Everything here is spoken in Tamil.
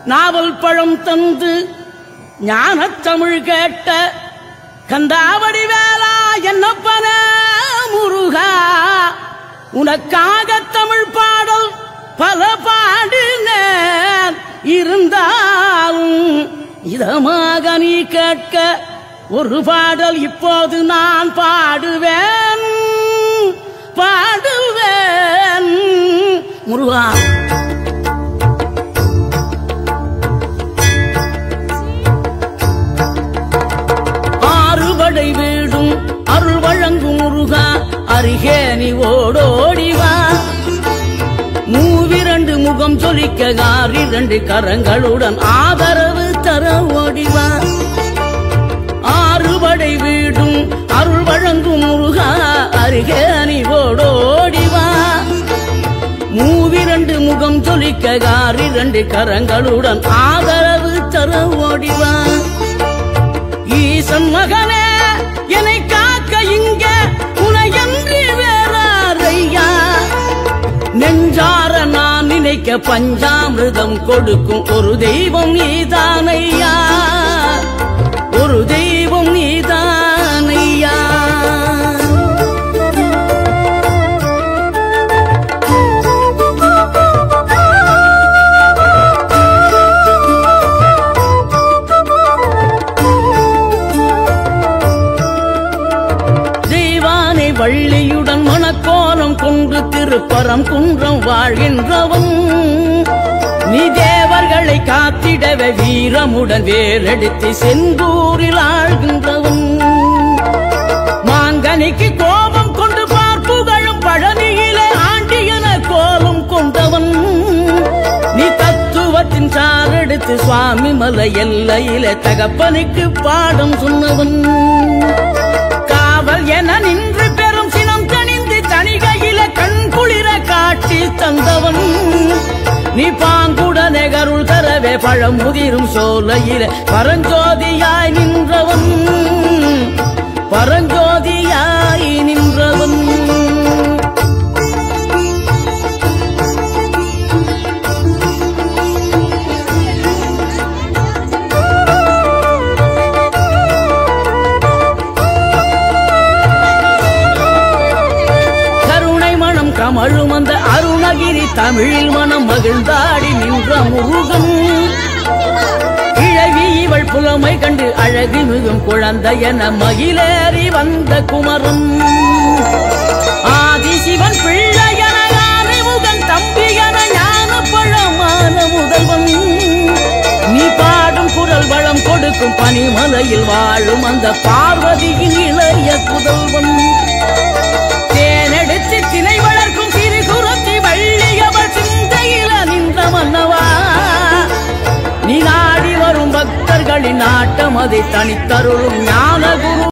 நாவல் பழம் தந்து ஞானத் தமிழ் கேட்ட கந்தாவடி வேளா என்னப்பன முருகா உனக்காக தமிழ் பாடல் பல பாடினேன் இருந்தாலும் இதமாக நீ கேட்க ஒரு பாடல் இப்போது நான் பாடுவேன் பாடுவேன் முருகா ஆறுபடை வீடும் அருள் வழங்கும் முருகா அருகே நீ ஓடோடிவா மூவிரண்டு முகம் சொலிக்க இரண்டு கரங்களுடன் ஆதரவு தர ஓடிவா ஆறுபடை வீடும் அருள் வழங்கும் முருகா அருகே நீ ஓடோடிவா மூவிரண்டு முகம் சொலிக்க இரண்டு கரங்களுடன் ஆதரவு தர ஓடிவா ஈசன் மகனே என்னை காக்க இங்க உனையன்றி வேறாரையா நெஞ்சார நான் நினைக்க பஞ்சாமிர்தம் கொடுக்கும் ஒரு தெய்வம் நீதானையா ஒரு தெய்வம் நீதானையா தெய்வானை வள்ளியுடன் மணக்கோலம் கொண்டு திருப்பரம் குன்றம் வாழ்கின்றவன் நீ தேவர்களை காத்திடவே வீரமுடன் வேலெடுத்து செந்தூரில் ஆழ்கின்றவன் மாங்கனிக்கு கோபம் கொண்டு பார்ப்புகழும் பழனியிலே ஆண்டியன கோலம் கொண்டவன் நீ தத்துவத்தின் சாரெடுத்து சுவாமி மலை எல்லையிலே தகப்பனுக்கு பாடம் சொன்னவன் காவல் என நின்று பெரும் சினம் கணிந்து தணிகையில கண் குளிர காட்சி தந்தவன் நீ பாங்குடனே கருள் தரவே பழம் முதிரும் சோலையில பரஞ்சோதியாய் நின்றவன் பரஞ்சோதியாய் நின்றவன் கருணை மனம் கமழும் அந்த அருணகிரி தமிழில் மனம் மகிழ்ந்தாடி நின்ற முருகன் கிழவி இவள் புலமை கண்டு அழகு மிகும் குழந்தை என மகிழேறி வந்த குமரன் ஆதிசிவன் பிள்ளை என முகன் தம்பி என ஞான பழமான முதல்வன் நீ பாடும் குரல் வளம் கொடுக்கும் பனிமலையில் வாழும் அந்த பார்வதியின் இளைய புதல்வன் தேனெடுத்து திணை வளர்க்கும் சிறு குரத்தி வள்ளியவள் சிந்தையில நின்ற மன்னவா நீ நாடி வரும் பக்தர்களின் நாட்டம் அதை தனித்தருளும் ஞான குரு